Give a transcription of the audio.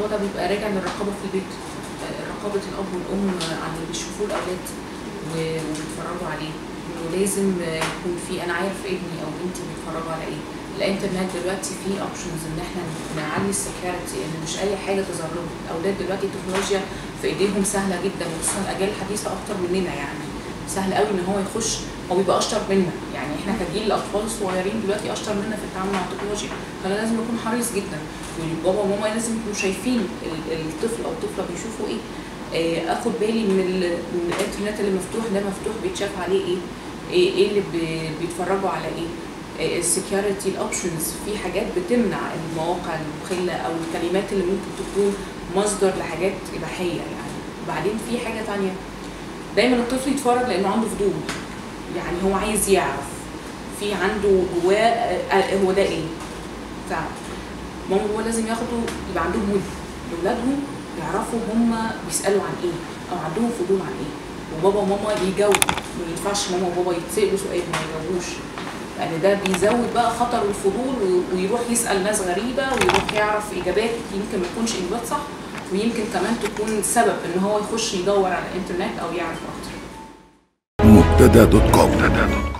ده بيبقى راجع للرقابه في البيت آه، رقابه الاب والام على اللي بيشوفوه الاولاد و- وبيتفرجوا عليه انه لازم آه، يكون في انا عارف ابني او بنتي بيتفرجوا على ايه الانترنت دلوقتي فيه اوبشنز ان احنا نعلي السكيورتي ان مش اي حاجه تظهر لهم الاولاد دلوقتي التكنولوجيا في ايديهم سهله جدا وخصوصا الاجيال الحديثه اكتر مننا يعني سهل قوي ان هو يخش هو بيبقى اشطر منا يعني احنا كجيل الاطفال الصغيرين دلوقتي اشطر منا في التعامل مع التكنولوجيا فانا لازم اكون حريص جدا وبابا وماما لازم يكونوا شايفين ال- الطفل او الطفله بيشوفوا ايه آه، اخد بالي من, ال- من الانترنت اللي مفتوح ده مفتوح بيتشاف عليه ايه ايه, إيه اللي بي- بيتفرجوا على ايه السكيورتي الاوبشنز في حاجات بتمنع المواقع المخله او الكلمات اللي ممكن تكون مصدر لحاجات اباحيه يعني وبعدين في حاجه تانية دايما الطفل يتفرج لانه عنده فضول يعني هو عايز يعرف في عنده جواه آه، هو ده ايه فماما هو لازم ياخدوا يبقى عندهم ود لاولادهم يعرفوا هم بيسالوا عن ايه او عندهم فضول عن ايه وبابا وماما يجاوبوا ما ينفعش ماما وبابا يتسالوا سؤال ما يجاوبوش لان ده بيزود بقى خطر الفضول و- ويروح يسال ناس غريبه ويروح يعرف اجابات يمكن ما تكونش اجابات صح ويمكن كمان تكون سبب ان هو يخش يدور على الانترنت او يعرف اكتر مبتدا دوت كوم